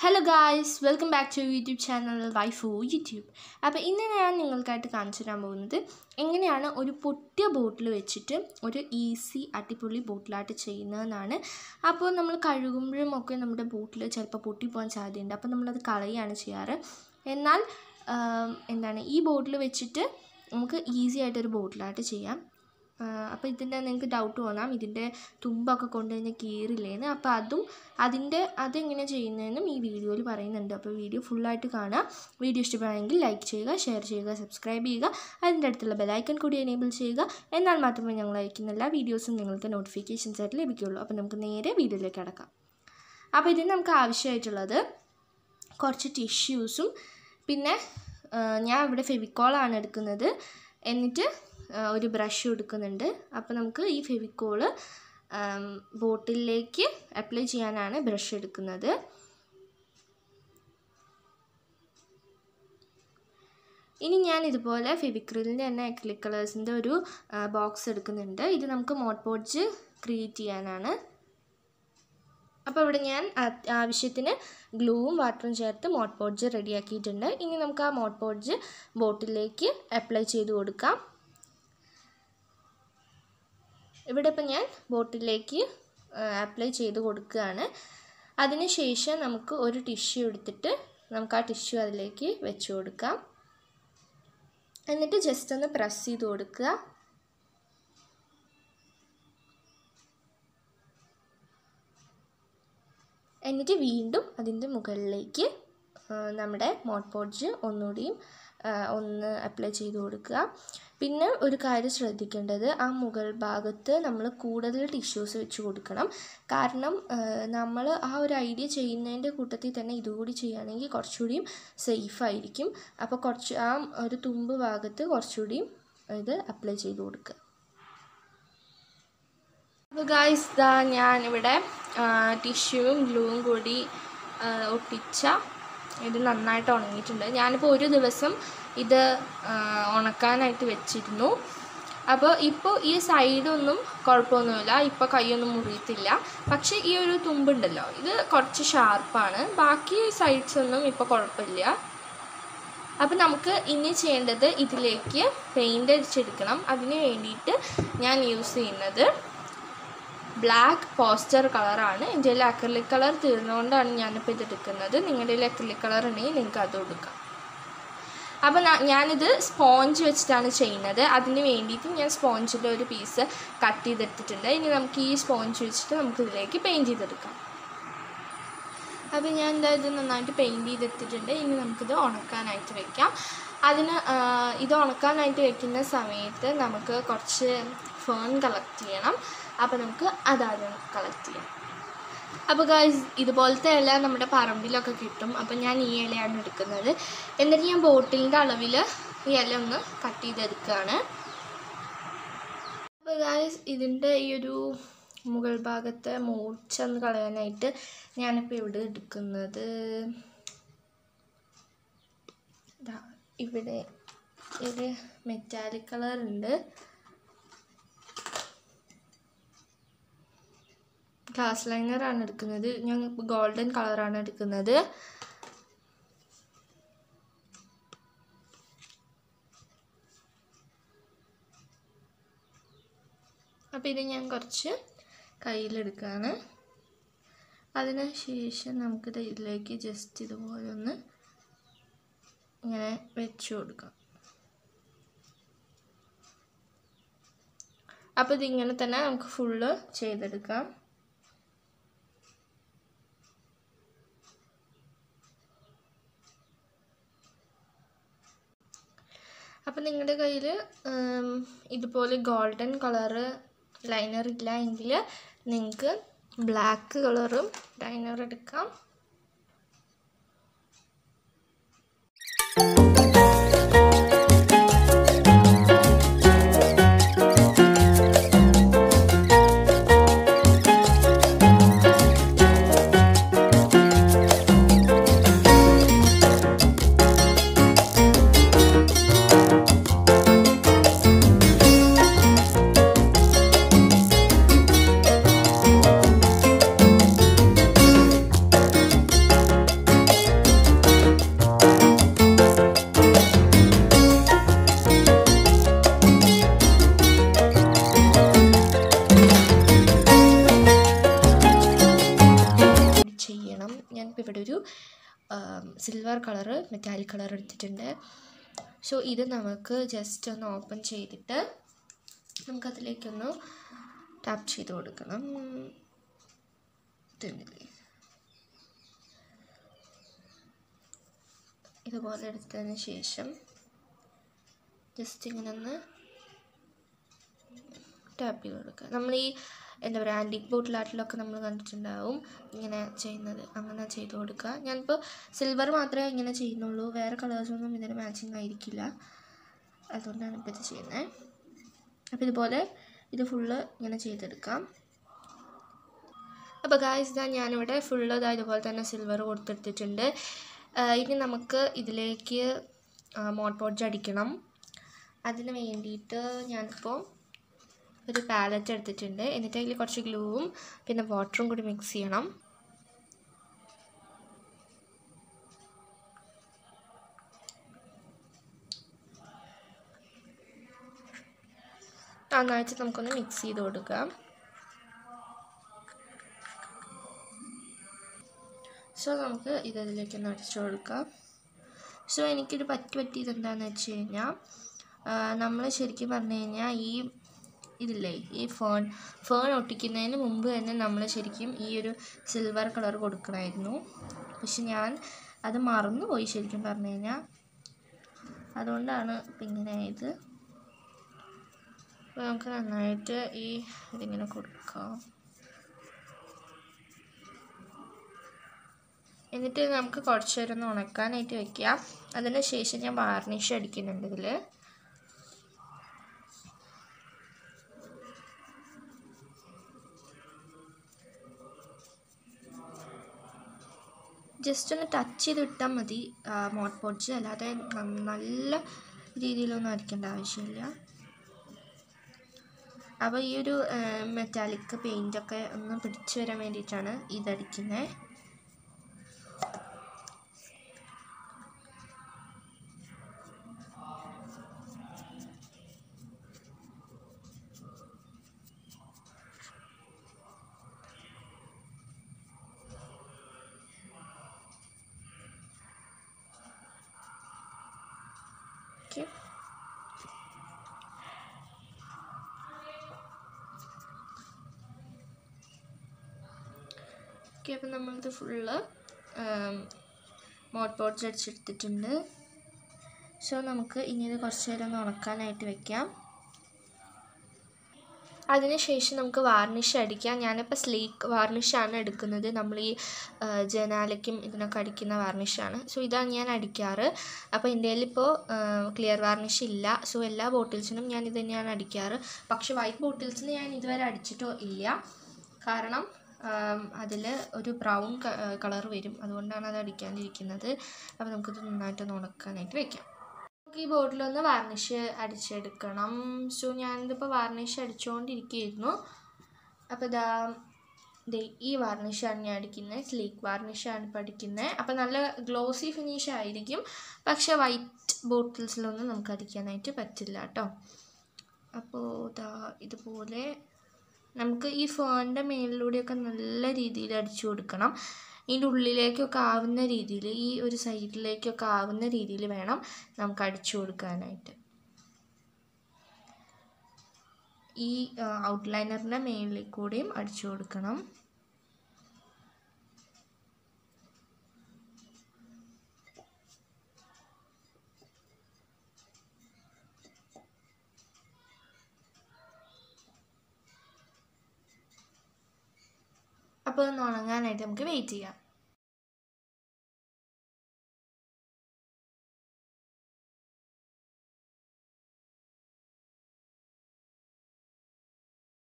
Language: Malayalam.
hello guys welcome back to YouTube channel വൈഫു യൂട്യൂബ് അപ്പോൾ ഇന്ന് ഞാൻ നിങ്ങൾക്കായിട്ട് കാണിച്ചു തരാൻ പോകുന്നത് എങ്ങനെയാണ് ഒരു പൊട്ടിയ ബോട്ടിൽ വെച്ചിട്ട് ഒരു ഈസി അടിപൊളി ബോട്ടിലായിട്ട് ചെയ്യുന്നതെന്നാണ് അപ്പോൾ നമ്മൾ കഴുകുമ്പോഴും ഒക്കെ നമ്മുടെ ബോട്ടിൽ ചിലപ്പോൾ പൊട്ടിപ്പോകാൻ സാധ്യതയുണ്ട് അപ്പോൾ നമ്മളത് കളയുകയാണ് ചെയ്യാറ് എന്നാൽ ആം, എന്താണ് ഈ ബോട്ടിൽ വെച്ചിട്ട് നമുക്ക് ഈസി ആയിട്ടൊരു ബോട്ടിലായിട്ട് ചെയ്യാം അപ്പോൾ ഇതിൻ്റെ നിങ്ങൾക്ക് ഡൗട്ട് തോന്നാം ഇതിൻ്റെ തുമ്പൊക്കെ കൊണ്ടുകഴിഞ്ഞാൽ കീറില്ലേന്ന് അപ്പോൾ അതും അതിൻ്റെ അതെങ്ങനെ ചെയ്യുന്നതെന്നും ഈ വീഡിയോയിൽ പറയുന്നുണ്ട് അപ്പോൾ വീഡിയോ ഫുള്ളായിട്ട് കാണുക വീഡിയോ ഇഷ്ടപ്പെടുകയാണെങ്കിൽ ലൈക്ക് ചെയ്യുക ഷെയർ ചെയ്യുക സബ്സ്ക്രൈബ് ചെയ്യുക അതിൻ്റെ അടുത്തുള്ള ബെലൈക്കൺ കൂടി എനേബിൾ ചെയ്യുക എന്നാൽ മാത്രമേ ഞങ്ങൾ അയക്കുന്ന എല്ലാ വീഡിയോസും നിങ്ങൾക്ക് നോട്ടിഫിക്കേഷൻസ് ആയിട്ട് ലഭിക്കുകയുള്ളൂ അപ്പോൾ നമുക്ക് നേരെ വീഡിയോയിലേക്ക് കിടക്കാം അപ്പോൾ ഇതിന് നമുക്ക് ആവശ്യമായിട്ടുള്ളത് കുറച്ച് ടിഷ്യൂസും പിന്നെ ആ, ഞാൻ ഇവിടെ ഫെവിക്കോളാണ് എടുക്കുന്നത് എന്നിട്ട് ആ, ഒരു ബ്രഷ് എടുക്കുന്നുണ്ട് അപ്പോൾ നമുക്ക് ഈ ഫെവിക്കോള് ബോട്ടിലേക്ക് അപ്ലൈ ചെയ്യാനാണ് ബ്രഷ് എടുക്കുന്നത് ഇനി ഞാൻ ഇതുപോലെ ഫെവിക്രിലിൻ്റെ തന്നെ അക്രിലിക് കളേഴ്സിൻ്റെ ഒരു ബോക്സ് എടുക്കുന്നുണ്ട് ഇത് നമുക്ക് മോട്ട് പോഡ്ജ് ക്രിയേറ്റ് ചെയ്യാനാണ് അപ്പോൾ ഇവിടെ ഞാൻ ആ- ആവശ്യത്തിന് ഗ്ലൂവും വാട്ടറും ചേർത്ത് മോട്ട് പോഡ്ജ് റെഡിയാക്കിയിട്ടുണ്ട് ഇനി നമുക്ക് ആ മോട്ട് പോഡ്ജ് ബോട്ടിലേക്ക് അപ്ലൈ ചെയ്ത് കൊടുക്കാം ഇവിടെ ഇപ്പം ഞാൻ ബോട്ടിലേക്ക് അപ്ലൈ ചെയ്ത് കൊടുക്കുകയാണ് അതിനുശേഷം നമുക്ക് ഒരു ടിഷ്യൂ എടുത്തിട്ട് നമുക്ക് ആ ടിഷ്യൂ അതിലേക്ക് വെച്ച് കൊടുക്കാം എന്നിട്ട് ജസ്റ്റ് ഒന്ന് പ്രസ് ചെയ്ത് കൊടുക്കുക എന്നിട്ട് വീണ്ടും അതിൻ്റെ മുകളിലേക്ക് ആ, നമ്മുടെ മോട്ട് പോഡ്ജ് ഒന്നുകൂടിയും ആ, ഒന്ന് അപ്ലൈ ചെയ്ത് കൊടുക്കുക പിന്നെ ഒരു കാര്യം ശ്രദ്ധിക്കേണ്ടത് ആ മുകൾ ഭാഗത്ത് നമ്മൾ കൂടുതൽ ടിഷ്യൂസ് വെച്ച് കൊടുക്കണം കാരണം നമ്മൾ ആ ഒരു ഐഡിയ ചെയ്യുന്നതിൻ്റെ കൂട്ടത്തിൽ തന്നെ ഇതുകൂടി ചെയ്യുകയാണെങ്കിൽ കുറച്ചുകൂടിയും സേഫ് ആയിരിക്കും അപ്പോൾ കുറച്ച് ആ ഒരു തുമ്പ് ഭാഗത്ത് കുറച്ചുകൂടിയും ഇത് അപ്ലൈ ചെയ്ത് കൊടുക്കുക അപ്പോൾ ഗായ്സ് ദാ ഞാനിവിടെ ടിഷ്യൂവും ഗ്ലൂവും കൂടി ആ, ഒട്ടിച്ച ഇത് നന്നായിട്ട് ഉണങ്ങിയിട്ടുണ്ട് ഞാനിപ്പോൾ ഒരു ദിവസം ഇത് ആ, ഉണക്കാനായിട്ട് വെച്ചിരുന്നു അപ്പോൾ ഇപ്പോൾ ഈ സൈഡൊന്നും കുഴപ്പമൊന്നുമില്ല ഇപ്പോൾ കൈയൊന്നും മുറിയത്തില്ല പക്ഷേ ഈ ഒരു തുമ്പുണ്ടല്ലോ ഇത് കുറച്ച് ഷാർപ്പാണ് ബാക്കി സൈഡ്സ് ഒന്നും ഇപ്പോൾ കുഴപ്പമില്ല അപ്പോൾ നമുക്ക് ഇനി ചെയ്യേണ്ടത് ഇതിലേക്ക് പെയിൻ്റ് അടിച്ചെടുക്കണം അതിന് വേണ്ടിയിട്ട് ഞാൻ യൂസ് ചെയ്യുന്നത് ബ്ലാക്ക് പോസ്റ്റർ കളറാണ് എൻ്റെ കയ്യിൽ അക്രലിക് കളർ തീർന്നുകൊണ്ടാണ് ഞാനിപ്പോൾ ഇത് എടുക്കുന്നത് നിങ്ങളുടെ കയ്യിൽ അക്രലിക് കളർ ഉണ്ടെങ്കിൽ നിങ്ങൾക്ക് അത് കൊടുക്കാം അപ്പോൾ ന- ഞാനിത് സ്പോഞ്ച് വെച്ചിട്ടാണ് ചെയ്യുന്നത് അതിന് വേണ്ടിയിട്ട് ഞാൻ സ്പോഞ്ചിൻ്റെ ഒരു പീസ് കട്ട് ചെയ്തെടുത്തിട്ടുണ്ട് ഇനി നമുക്ക് ഈ സ്പോഞ്ച് വെച്ചിട്ട് നമുക്ക് ഇതിലേക്ക് പെയിൻറ്റ് ചെയ്തെടുക്കാം അപ്പോൾ ഞാൻ എന്താ ഇത് നന്നായിട്ട് പെയിൻറ്റ് ചെയ്തെടുത്തിട്ടുണ്ട് ഇനി നമുക്കിത് ഉണക്കാനായിട്ട് വെക്കാം അതിന് ആ, ഇത് ഉണക്കാനായിട്ട് വെക്കുന്ന സമയത്ത് നമുക്ക് കുറച്ച് ഫേൺ കളക്ട് ചെയ്യണം അപ്പോൾ നമുക്ക് അതാദ്യം കളക്ട് ചെയ്യാം അപ്പോൾ ഗായ്സ് ഇതുപോലത്തെ ഇല നമ്മുടെ പറമ്പിലൊക്കെ കിട്ടും അപ്പോൾ ഞാൻ ഈ ഇലയാണ് എടുക്കുന്നത് എന്നിട്ട് ഞാൻ ബോട്ടിലിൻ്റെ അളവിൽ ഈ ഇല ഒന്ന് കട്ട് ചെയ്തെടുക്കുകയാണ് അപ്പോൾ ഗായ്സ് ഇതിൻ്റെ ഈ ഒരു മുകൾ ഭാഗത്തെ മൂർച്ച ഒന്ന് കളയാനായിട്ട് ഞാനിപ്പോൾ ഇവിടെ എടുക്കുന്നത് ദാ ഇവിടെ ഒരു മെറ്റാലിക് കളർ ഉണ്ട് ഗ്ലാസ് ലൈനറാണ് എടുക്കുന്നത് ഞാൻ ഗോൾഡൻ കളറാണ് എടുക്കുന്നത് അപ്പോൾ ഇത് ഞാൻ കുറച്ച് കയ്യിലെടുക്കുകയാണ് അതിന് ശേഷം നമുക്കിത് ഇതിലേക്ക് ജസ്റ്റ് ഇതുപോലെ ഒന്ന് ഇങ്ങനെ വെച്ച് കൊടുക്കാം അപ്പോൾ ഇതിങ്ങനെ തന്നെ നമുക്ക് ഫുള്ള് ചെയ്തെടുക്കാം അപ്പം നിങ്ങളുടെ കയ്യിൽ ഇതുപോലെ ഗോൾഡൻ കളറ് ലൈനർ ഇല്ല എങ്കിൽ നിങ്ങൾക്ക് ബ്ലാക്ക് കളറും ലൈനർ എടുക്കാം സിൽവർ കളറ് മെറ്റാലിക് കളർ എടുത്തിട്ടുണ്ട് സോ ഇത് നമുക്ക് ജസ്റ്റ് ഒന്ന് ഓപ്പൺ ചെയ്തിട്ട് നമുക്കതിലേക്കൊന്ന് ടാപ്പ് ചെയ്ത് കൊടുക്കണം ഇതുണ്ടല്ലേ ഇതുപോലെ എടുത്തതിന് ശേഷം ജസ്റ്റ് ഇങ്ങനെ ഒന്ന് ടാപ്പ് ചെയ്ത് കൊടുക്കുക നമ്മൾ ഈ എന്താ പറയുക ആൻറ്റിക് ബോട്ടിലാട്ടിലൊക്കെ നമ്മൾ കണ്ടിട്ടുണ്ടാവും ഇങ്ങനെ ചെയ്യുന്നത് അങ്ങനെ ചെയ്ത് കൊടുക്കുക ഞാനിപ്പോൾ സിൽവർ മാത്രമേ ഇങ്ങനെ ചെയ്യുന്നുള്ളൂ വേറെ കളേഴ്സൊന്നും ഇതിന് മാച്ചിങ് ആയിരിക്കില്ല അതുകൊണ്ടാണ് ഇപ്പോൾ ഇത് ചെയ്യുന്നത് അപ്പോൾ ഇതുപോലെ ഇത് ഫുള്ള് ഇങ്ങനെ ചെയ്തെടുക്കാം അപ്പോൾ ഗായ്സ് ഇതാ ഞാനിവിടെ ഫുള്ള് ഇതാ ഇതുപോലെ തന്നെ സിൽവർ കൊടുത്തെടുത്തിട്ടുണ്ട് ഇനി നമുക്ക് ഇതിലേക്ക് മോട്ട് പോഡ്ജ് അടിക്കണം അതിന് വേണ്ടിയിട്ട് ഞാനിപ്പോൾ ഒരു പാലറ്റ് എടുത്തിട്ടുണ്ട് എന്നിട്ട് അതിൽ കുറച്ച് ഗ്ലൂവും പിന്നെ വാട്ടറും കൂടി മിക്സ് ചെയ്യണം നന്നായിട്ട് നമുക്കൊന്ന് മിക്സ് ചെയ്ത് കൊടുക്കാം സോ നമുക്ക് ഇത് ഇതിലേക്കൊന്ന് അടിച്ചു കൊടുക്കാം സോ എനിക്കൊരു പറ്റി പറ്റിയത് എന്താണെന്ന് വെച്ച് കഴിഞ്ഞാൽ നമ്മൾ ശരിക്കും പറഞ്ഞു കഴിഞ്ഞാൽ ഈ ഇതില്ലേ ഈ ഫോൺ ഫോൺ ഒട്ടിക്കുന്നതിന് മുമ്പ് തന്നെ നമ്മൾ ശരിക്കും ഈ ഒരു സിൽവർ കളർ കൊടുക്കണമായിരുന്നു പക്ഷെ ഞാൻ അത് മറന്നുപോയി ശരിക്കും പറഞ്ഞു കഴിഞ്ഞാൽ അതുകൊണ്ടാണ് ഇപ്പം ഇങ്ങനെ ആയത് അപ്പോൾ നമുക്ക് നന്നായിട്ട് ഈ ഇതിങ്ങനെ കൊടുക്കാം എന്നിട്ട് നമുക്ക് കുറച്ച് നേരം ഒന്ന് ഉണക്കാനായിട്ട് വെക്കാം അതിന് ശേഷം ഞാൻ വാർണിഷ് അടിക്കുന്നുണ്ട് ഇതിൽ ജസ്റ്റ് ഒന്ന് ടച്ച് ചെയ്ത് ഇട്ടാൽ മതി മോട്ട് പോഡ്ജ് അല്ലാതെ നല്ല രീതിയിലൊന്നും അടിക്കേണ്ട ആവശ്യമില്ല അപ്പോൾ ഈ ഒരു മെറ്റാലിക് പെയിൻ്റൊക്കെ ഒന്ന് പിടിച്ചു വരാൻ വേണ്ടിയിട്ടാണ് ഇതടിക്കുന്നത് ഓക്കെ ഓക്കെ അപ്പം നമ്മളിത് ഫുള്ള് മോട്ട് പോട്ട്സ് അടിച്ചെടുത്തിട്ടുണ്ട് സോ നമുക്ക് ഇനി ഇത് കുറച്ച് നേരം ഒന്ന് ഉണക്കാനായിട്ട് വെക്കാം അതിനുശേഷം നമുക്ക് വാർണിഷ് അടിക്കാം ഞാനിപ്പോൾ സ്ലീക്ക് വാർണിഷാണ് എടുക്കുന്നത് നമ്മൾ ഈ ജനാലയ്ക്കും ഇതിനൊക്കെ അടിക്കുന്ന വാർണിഷാണ് സോ ഇതാണ് ഞാൻ അടിക്കാറ് അപ്പോൾ എൻ്റെ കയ്യിലിപ്പോൾ ക്ലിയർ വാർണിഷ് ഇല്ല സോ എല്ലാ ബോട്ടിൽസിനും ഞാൻ ഇത് തന്നെയാണ് അടിക്കാറ് പക്ഷേ വൈറ്റ് ബോട്ടിൽസിന് ഞാൻ ഇതുവരെ അടിച്ചിട്ടോ ഇല്ല കാരണം അതിൽ ഒരു ബ്രൗൺ കളർ വരും അതുകൊണ്ടാണ് അത് അടിക്കാണ്ടിരിക്കുന്നത് അപ്പോൾ നമുക്കിത് നന്നായിട്ടൊന്ന് ഉണക്കാനായിട്ട് വെക്കാം നമുക്ക് ഈ ബോട്ടിലൊന്ന് വാർണിഷ് അടിച്ചെടുക്കണം സോ ഞാനിതിപ്പോൾ വാർണിഷ് അടിച്ചുകൊണ്ടിരിക്കുകയായിരുന്നു അപ്പോൾ ഇതാ ദേ ഈ വാർണിഷാണ് ഞാൻ അടിക്കുന്നത് സ്ലീക്ക് വാർണിഷാണ് ഇപ്പോൾ അടിക്കുന്നത് അപ്പോൾ നല്ല ഗ്ലോസി ഫിനിഷ് ആയിരിക്കും പക്ഷേ വൈറ്റ് ബോട്ടിൽസിലൊന്നും നമുക്ക് അടിക്കാനായിട്ട് പറ്റില്ല കേട്ടോ അപ്പോൾ ഇതാ ഇതുപോലെ നമുക്ക് ഈ ഫേണിൻ്റെ മേലിലൂടെയൊക്കെ നല്ല രീതിയിൽ അടിച്ചു കൊടുക്കണം ഇതിൻ്റെ ഉള്ളിലേക്കൊക്കെ ആവുന്ന രീതിയിൽ ഈ ഒരു സൈഡിലേക്കൊക്കെ ആവുന്ന രീതിയിൽ വേണം നമുക്ക് അടിച്ചു കൊടുക്കാനായിട്ട് ഈ ഔട്ട്ലൈനറിൻ്റെ മേളിൽ കൂടെയും അടിച്ചു കൊടുക്കണം അപ്പോൾ ഒന്ന് ഉണങ്ങാനായിട്ട് നമുക്ക് വെയിറ്റ് ചെയ്യാം